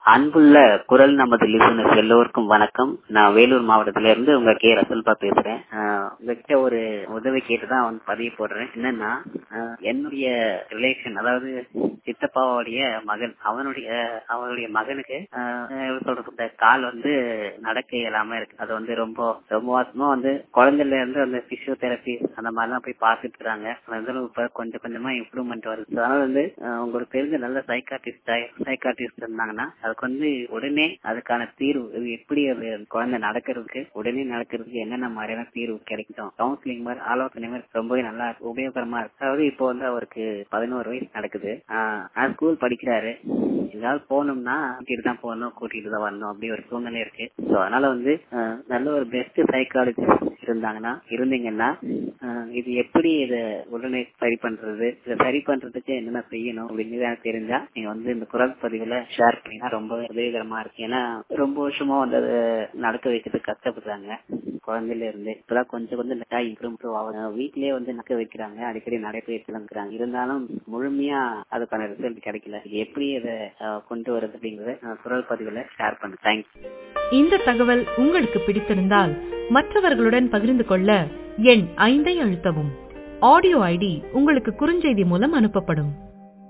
அன்புள்ள குரல் நமது லிசனர்ஸ் எல்லோருக்கும் வணக்கம் நான் வேலூர் மாவட்டத்தில இருந்து உங்க கே ரசல்பா பேசுறேன் ஆஹ் உங்ககிட்ட ஒரு உதவி கேட்டுதான் வந்து பதிவு போடுறேன் என்னன்னா ஆஹ் என்னுடைய ரிலேஷன் அதாவது சித்தப்பாவுடைய மகன் அவனுடைய அவனுடைய மகனுக்கு ஆஹ் எப்படி சொல்றது இந்த கால் வந்து நடக்க இயலாம இருக்கு அது வந்து ரொம்ப ரொம்ப வருஷமா வந்து குழந்தைல இருந்து அந்த பிசியோதெரபி அந்த மாதிரிலாம் போய் பார்த்துட்டு இருக்காங்க அதனால இப்ப கொஞ்சம் கொஞ்சமா இம்ப்ரூவ்மெண்ட் வருது அதனால வந்து ஆஹ் உங்களுக்கு தெரிஞ்ச நல்ல சைக்காட்டிஸ்ட் சைக்காட்டிஸ்ட் இருந்தாங்கன்னா அதுக்கு வந்து உடனே அதுக்கான தீர்வு இது எப்படி அது குழந்தை நடக்கிறதுக்கு உடனே நடக்கிறதுக்கு என்னென்ன மாதிரியான தீர்வு கிடைக்கும் கவுன்சிலிங் மாதிரி ஆலோசனை மாதிரி ரொம்பவே நல்லா உபயோகரமா இருக்கு அதாவது இப்போ வந்து அவருக்கு பதினோரு வயசு நடக்குது ஆஹ் ஸ்கூல் படிக்கிறாரு எங்காவது போகணும்னா கூட்டிட்டு தான் போகணும் கூட்டிட்டு தான் வரணும் அப்படி ஒரு சூழ்நிலை இருக்கு ஸோ அதனால வந்து ஆஹ் நல்ல ஒரு பெஸ்ட் சைக்காலஜிஸ்ட் இருந்தாங்கன்னா இருந்தீங்கன்னா ஆஹ் இது எப்படி இதை உடனே சரி பண்றது இதை சரி பண்றதுக்கு என்னென்ன செய்யணும் அப்படிங்கிறது எனக்கு தெரிஞ்சா நீங்க வந்து இந்த குரல் பதிவுல ஷேர் பண்ணினா ரொம்ப உதவிகரமா இருக்கு ஏன்னா ரொம்ப வருஷமா வந்து அதை நடக்க வைக்கிறது கஷ்டப்படுறாங்க குழந்தையில இருந்து இப்பதான் கொஞ்சம் கொஞ்சம் நெட்டா இம்ப்ரூவ் ஆகும் வீட்லயே வந்து நடக்க வைக்கிறாங்க அடிக்கடி நடைபயிற்சி இருக்கிறாங்க இருந்தாலும் முழுமையா அதுக்கான ரிசல்ட் கிடைக்கல இது எப்படி அதை ஆஹ் கொண்டு வருது அப்படிங்கறத நான் குரல் பதிவுல ஷேர் பண்ணேன் தேங்க்ஸ் இந்த தகவல் உங்களுக்கு பிடித்திருந்தால் மற்றவர்களுடன் பகிர்ந்து கொள்ள எண் ஐந்தை அழுத்தவும் ஆடியோ ஐடி உங்களுக்கு குறுஞ்செய்தி மூலம் அனுப்பப்படும்